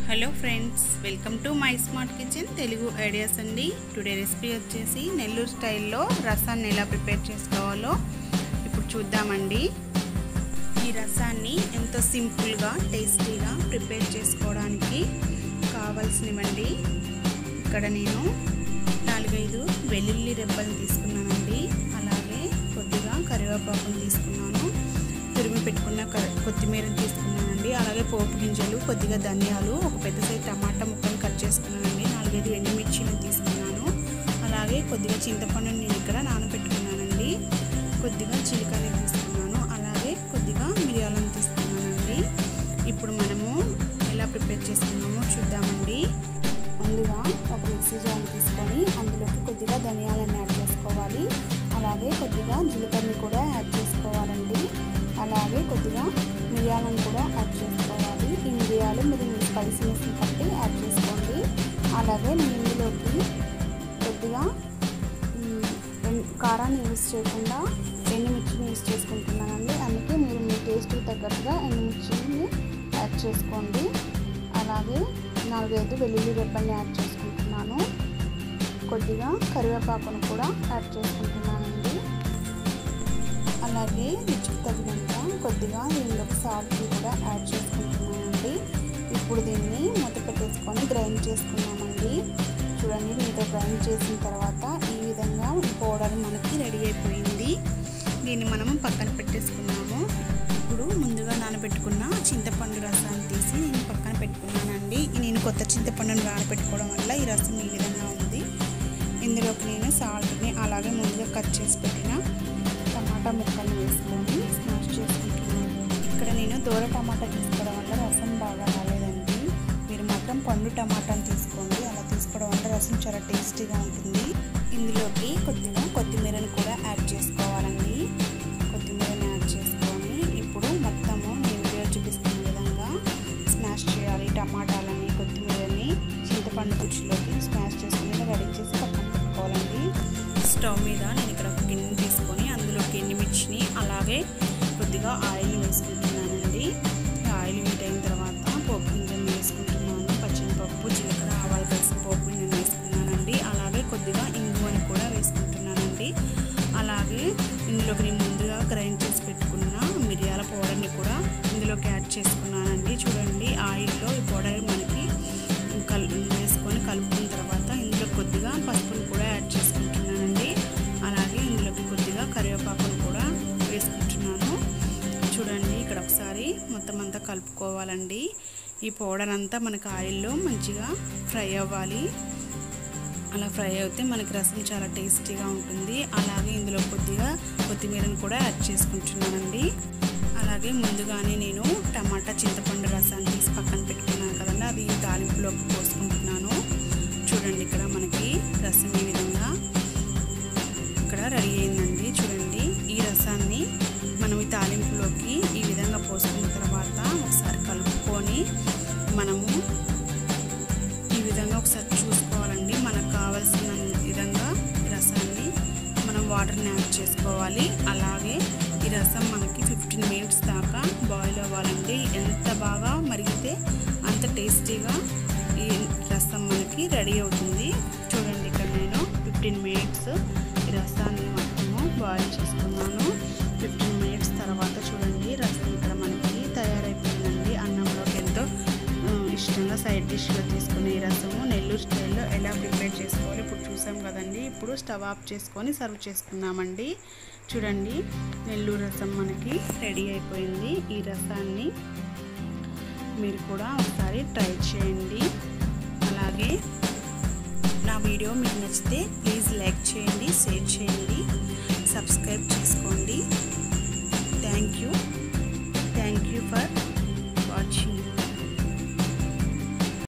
hello friends welcome to my smart kitchen Telugu ideas అండి today recipe వచ్చేసి నెల్లూరు స్టైల్లో రసాన్ని ఎలా ప్రిపేర్ చేసుకోవాలో ఇప్పుడు చూద్దామండి ఈ రసాన్ని ఎంతో సింపుల్గా టేస్టీగా ప్రిపేర్ చేసుకోవడానికి కావాల్సినవండి ఇక్కడ నేను నాలుగైదు వెల్లుల్లి రెబ్బలు తీసుకున్నానండి అలాగే కొద్దిగా కరివేపాకును తీసుకున్నాను తురిమి పెట్టుకున్న కొత్తిమీరని తీసుకున్నానండి అలాగే పోపు గింజలు కొద్దిగా ధనియాలు ఒక పెద్ద సైజు టమాటా ముక్కలు కట్ చేసుకున్నానండి నాలుగైదు ఎండుమిర్చిని తీసుకున్నాను అలాగే కొద్దిగా చింతపండుని నేను ఇక్కడ నానబెట్టుకున్నానండి కొద్దిగా చిలికని తీసుకున్నాను అలాగే కొద్దిగా మిరియాలను తీసుకున్నానండి ఇప్పుడు మనము ఎలా ప్రిపేర్ చేసుకున్నామో చూద్దామండి ముందుగా ఒక మిక్సీ జార్ తీసుకొని అందులోకి కొద్దిగా ధనియాలను యాడ్ చేసుకోవాలి అలాగే కొద్దిగా జీలకర్రని కూడా యాడ్ చేసుకోవాలండి అలాగే కొద్దిగా మిరియాలను కూడా యాడ్ చేసుకోవాలి ఈ మిరియాలు మీరు మీ స్పైసీనెస్ని బట్టి యాడ్ చేసుకోండి అలాగే నేను ఇందులోకి కొద్దిగా కారాన్ని యూజ్ చేయకుండా ఎండుమిర్చిని యూజ్ చేసుకుంటున్నానండి అందుకే మీరు మీ టేస్ట్కి తగ్గట్టుగా ఎండుమిర్చిని యాడ్ చేసుకోండి అలాగే నాలుగైదు వెల్లుల్లి రెబ్బల్ని యాడ్ చేసుకుంటున్నాను కొద్దిగా కరివేపాకును కూడా యాడ్ చేసుకుంటున్నానండి అలాగే రుచికి తగినంత కొద్దిగా దీనిలోకి సాల్ట్ కూడా యాడ్ చేసుకుంటున్నానండి ఇప్పుడు దీన్ని మూత పెట్టేసుకొని గ్రైండ్ చేసుకున్నామండి చూడండి దీంతో గ్రైండ్ చేసిన తర్వాత ఈ విధంగా పౌడర్ మనకి రెడీ అయిపోయింది దీన్ని మనము పక్కన పెట్టేసుకున్నాము ఇప్పుడు ముందుగా నానబెట్టుకున్న చింతపండు రసాన్ని తీసి నేను పక్కన పెట్టుకున్నానండి నేను కొత్త చింతపండును నానబెట్టుకోవడం వల్ల ఈ రసం ఈ విధంగా ఉంది ఇందులోకి నేను సాల్ట్ని అలాగే ముందుగా కట్ చేసి పెట్టిన టమాటా ముక్కలు వేసుకొని స్మాష్ చేసుకుంటున్నాను ఇక్కడ నేను దూర టమాటా తీసుకోవడం వల్ల రసం బాగా రాలేదండి మీరు మాత్రం పండు టమాటాని తీసుకోండి అలా తీసుకోవడం వల్ల రసం చాలా టేస్టీగా ఉంటుంది ఇందులోకి కొద్దిగా కొత్తిమీరని కూడా యాడ్ చేసుకోవాలండి కొత్తిమీరని యాడ్ చేసుకొని ఇప్పుడు మొత్తము నేను వీడియో చూపిస్తున్న విధంగా స్మాష్ చేయాలి టమాటాలని కొత్తిమీరని చింతపండు పుచ్చులోకి స్మాష్ చేసుకుని రెడీ చేసి పక్కన పెట్టుకోవాలండి స్టవ్ మీద నేను ఇక్కడ ఒక గిన్నె తీసుకొని అందులోకి ఎండుమిర్చిని అలాగే కొద్దిగా ఆయిల్ వేసుకుంటున్నానండి ఆయిల్ హీట్ అయిన తర్వాత పోపు గింజలు వేసుకుంటున్నాను పచ్చిమిరపప్పు జీలకర్ర ఆవాలు కలిసి పోపు గింజలు వేసుకున్నానండి అలాగే కొద్దిగా ఇంగువని కూడా వేసుకుంటున్నానండి అలాగే ఇందులోకి నేను ముందుగా గ్రైండ్ చేసి పెట్టుకున్న మిరియాల పౌడర్ని కూడా ఇందులోకి యాడ్ చేసుకున్నానండి చూడండి ఆయిల్లో ఈ పౌడర్ మనకి కల్ వేసుకొని కలుపుకున్న తర్వాత ఇందులో కొద్దిగా పసుపును కూడా యాడ్ చేసుకుంటున్నానండి అలాగే ఇందులోకి కొద్దిగా కరివేపాకును కూడా వేసుకుంటున్నాను చూడండి ఇక్కడ ఒకసారి మొత్తం అంతా కలుపుకోవాలండి ఈ పౌడర్ అంతా మనకి ఆయిల్లో మంచిగా ఫ్రై అవ్వాలి అలా ఫ్రై అయితే మనకి రసం చాలా టేస్టీగా ఉంటుంది అలాగే ఇందులో కొద్దిగా కొత్తిమీరను కూడా యాడ్ చేసుకుంటున్నానండి అలాగే ముందుగానే నేను టమాటా చింతపండు రసాన్ని తీసి పక్కన పెట్టుకున్నాను కదండి అది తాలింపులోకి పోసుకుంటున్నాను చూడండి ఇక్కడ మనకి రసం ఈ విధంగా ఇక్కడ రెడీ అయిందండి చూడండి ఈ రసాన్ని మనం ఈ తాలింపులోకి ఈ విధంగా పోసుకున్న తర్వాత ఒకసారి కలుపుకొని మనము ఈ విధంగా ఒకసారి చూసుకోవాలండి మనకు కావాల్సిన విధంగా ఈ రసాన్ని మనం వాటర్ని యాడ్ చేసుకోవాలి అలాగే ఈ రసం మనకి ఫిఫ్టీన్ మినిట్స్ దాకా బాయిల్ అవ్వాలండి ఎంత బాగా మరిగితే అంత టేస్టీగా ఈ రసం మనకి రెడీ అవుతుంది చూడండి ఇక్కడ నేను ఫిఫ్టీన్ మినిట్స్ ఈ రసాన్ని మొత్తము బాయిల్ చేసుకున్నాను ఫిఫ్టీన్ మినిట్స్ తర్వాత చూడండి రసం ఇక్కడ మనకి తయారైపోయిందండి అన్నంలోకి ఎంతో ఇష్టంగా సైడ్ డిష్గా తీసుకునే ఈ రసము నెల్లూరు స్టైల్లో ఎలా ప్రిపేర్ చేసుకోవాలి ఇప్పుడు చూసాం కదండి ఇప్పుడు స్టవ్ ఆఫ్ చేసుకొని సర్వ్ చేసుకున్నామండి చూడండి నెల్లూరు రసం మనకి రెడీ అయిపోయింది ఈ రసాన్ని మీరు కూడా ఒకసారి ట్రై చేయండి అలాగే నా వీడియో మీకు నచ్చితే ప్లీజ్ లైక్ చేయండి షేర్ చేయండి సబ్స్క్రైబ్ చేసుకోండి thank you thank you for